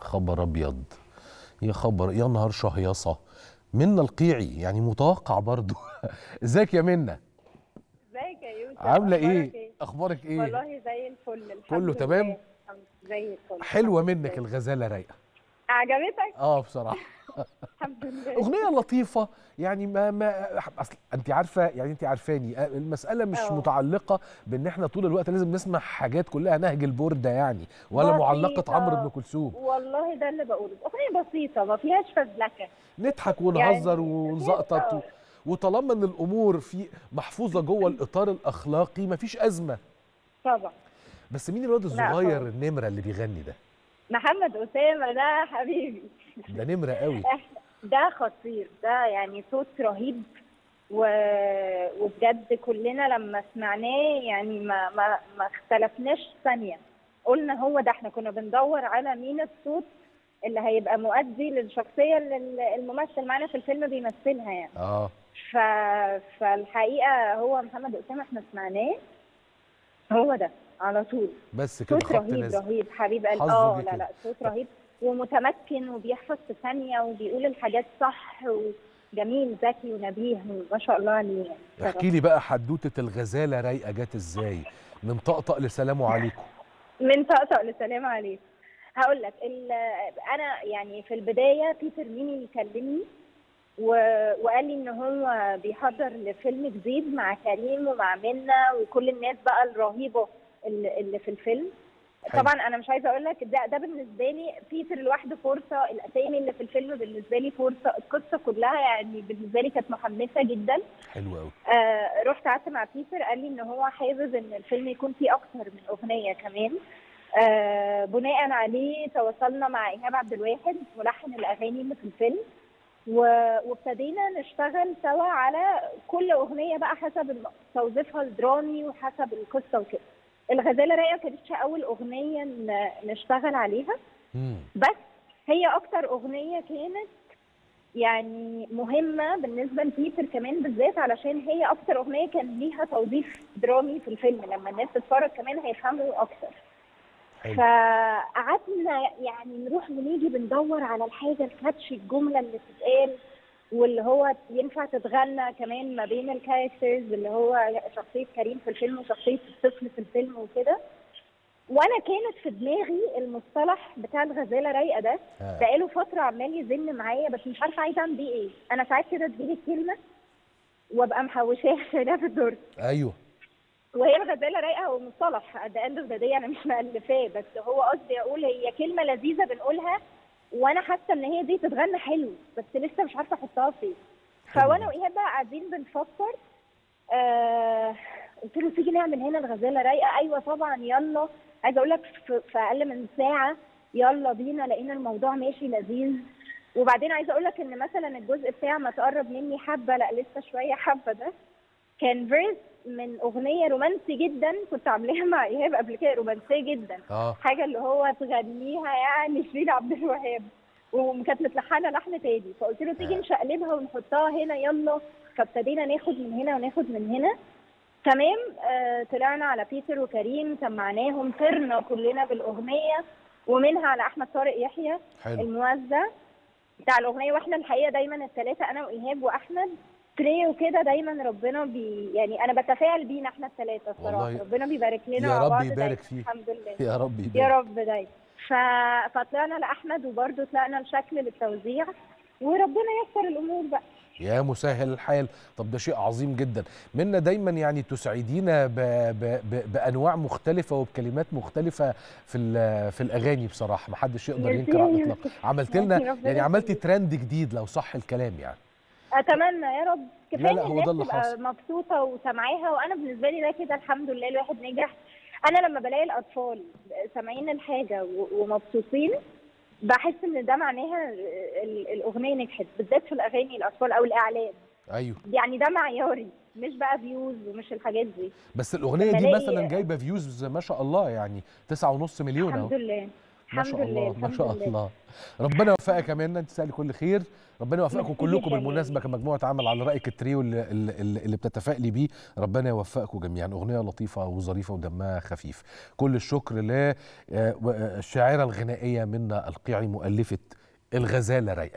خبر ابيض يا خبر يا نهار شهيصه منا القيعي يعني متوقع برضو ازيك يا منا ازيك يا يوسف عامله أخبارك ايه اخبارك ايه والله زي الفل الحمد كله لله. تمام؟ الحمد- زي الفل حلوه الحمد منك لله. الغزاله رايقه عجبتك اه بصراحه الحمد لله اغنيه لطيفه يعني ما ما اصل انت عارفه يعني انت عارفاني آه، المساله مش آه. متعلقه بان احنا طول الوقت لازم نسمع حاجات كلها نهج البورده يعني ولا بسيطة. معلقه عمرو بن كلثوم والله ده اللي بقوله اغنيه بسيطه ما فيهاش فزلكه نضحك ونهزر يعني ونزقطط و... آه. وطالما ان الامور في محفوظه جوه الاطار الاخلاقي مفيش ازمه طبعا بس مين الواد الصغير خالص. النمره اللي بيغني ده محمد اسامه ده حبيبي ده نمره قوي ده خطير ده يعني صوت رهيب و... وبجد كلنا لما سمعناه يعني ما ما ما اختلفناش ثانيه قلنا هو ده احنا كنا بندور على مين الصوت اللي هيبقى مؤدي للشخصيه اللي ال- الممثل معانا في الفيلم بيمثلها يعني اه ف... فالحقيقه هو محمد اسامه احنا سمعناه هو ده على طول بس كده صوت خط رهيب نازل رهيب حبيب قلبي حظه اه جه لا كده. لا صوت رهيب ومتمكن وبيحفظ في ثانيه وبيقول الحاجات صح وجميل ذكي ونبيه ما شاء الله عليه يعني احكي لي بقى حدوته الغزاله رايقه جت ازاي من طقطق لسلام عليكم من طقطق لسلام عليك هقول لك ال- انا يعني في البدايه بيتر ميمي كلمني و- وقال لي ان هو بيحضر لفيلم جديد مع كريم ومع منى وكل الناس بقى الرهيبه اللي اللي في الفيلم حلو. طبعا انا مش عايزه اقول لك ده ده بالنسبه لي بيتر لوحده فرصه الاسامي اللي في الفيلم بالنسبه لي فرصه القصه كلها يعني بالنسبه لي كانت محمسه جدا حلو قوي آه رحت قعدت مع بيتر قال لي ان هو حابب ان الفيلم يكون فيه اكتر من اغنيه كمان آه بناء عليه تواصلنا مع ايهاب عبد الواحد ملحن الاغاني اللي في الفيلم و- وابتدينا نشتغل سوا على كل اغنيه بقى حسب الم- توظيفها الدرامي وحسب القصه وكده الغزاله رايقه كانتش اول اغنيه ن- نشتغل عليها مم. بس هي اكتر اغنيه كانت يعني مهمه بالنسبه لبيتر كمان بالذات علشان هي اكتر اغنيه كان ليها توظيف درامي في الفيلم لما الناس تتفرج كمان هيفهموا اكتر حلو فقعدنا يعني نروح ونيجي بندور على الحاجه الكاتش الجمله اللي تتقال واللي هو ينفع تتغنى كمان ما بين الكاركترز اللي هو شخصيه كريم في الفيلم وشخصيه الطفل في الفيلم وكده وانا كانت في دماغي المصطلح بتاع الغزاله رايقه ده آه. بقاله فتره عمال يزن معايا بس مش عارفه عايزه اعمل بيه ايه انا ساعات كده تجيلي كلمه وابقى محوشاها شايلاها في الدرج ايوه وهي الغزاله رايقه هو مصطلح ده اند اوف انا مش مألفاه بس هو قصدي اقول هي كلمه لذيذه بنقولها وانا حاسه ان هي دي تتغنى حلو بس لسه مش عارفه احطها فين حلو فوانا ده. وايهاب بقى قاعدين بنفكر آه قلت له تيجي نعمل هنا الغزاله رايقه ايوه طبعا يلا عايزه اقول لك في, في اقل من ساعه يلا بينا لقينا الموضوع ماشي لذيذ وبعدين عايزه اقول لك ان مثلا الجزء بتاع ما تقرب مني حبه لا لسه شويه حبه ده كان فيرس من اغنيه رومانسي جدا كنت عاملاها مع ايهاب قبل كده رومانسيه جدا اه حاجه اللي هو تغنيها يعني شيرين عبد الوهاب وكانت متلحنه لحن تاني فقلت له تيجي آه. نشقلبها ونحطها هنا يلا فابتدينا ناخد من هنا وناخد من هنا تمام آه طلعنا على بيتر وكريم سمعناهم طرنا كلنا بالاغنيه ومنها على احمد طارق يحيى حلو الموزع بتاع الاغنيه واحنا الحقيقه دايما الثلاثه انا وايهاب واحمد تريو كده دايما ربنا بي يعني انا بتفائل بينا احنا الثلاثه الصراحه والله ربنا بيبارك لنا يا مع رب بعض يبارك دايما. فيك. الحمد لله يا رب يا يبارك رب دايما ف... فطلعنا لاحمد وبرده طلعنا لشكل للتوزيع وربنا ييسر الامور بقى يا مسهل الحال طب ده شيء عظيم جدا منا دايما يعني تسعدينا ب... ب... ب... بانواع مختلفه وبكلمات مختلفه في ال... في الاغاني بصراحه ما حدش يقدر ميرسي ينكر على يا الاطلاق يوسف. عملت ميرسي، لنا ربنا يعني عملتي يخليك. ترند جديد لو صح الكلام يعني اتمنى يا رب لا، كفايه لا، إن هو الناس ده اللي تبقى حصل. مبسوطه وسامعاها وانا بالنسبه لي ده كده الحمد لله الواحد نجح انا لما بلاقي الاطفال سامعين الحاجه و- ومبسوطين بحس ان ده معناها ال- الاغنيه نجحت بالذات في الاغاني الاطفال او الاعلام ايوه يعني ده معياري مش بقى فيوز ومش الحاجات دي بس الاغنيه لما دي ألاقي- مثلا جايبه فيوز ما شاء الله يعني 9.5 مليون اهو الحمد لله ما الحمد شاء لله الله ما الحمد شاء لله. الله ربنا يوفقك يا منى انت تسالي كل خير ربنا يوفقكم ميرسي كلكم جداً بالمناسبه يعني. كمجموعه عمل على رايك التريو اللي, اللي, اللي بتتفائلي بيه ربنا يوفقكم جميعا اغنيه لطيفه وظريفه ودمها خفيف كل الشكر للشاعره الغنائيه منى القيعي مؤلفه الغزاله رايقه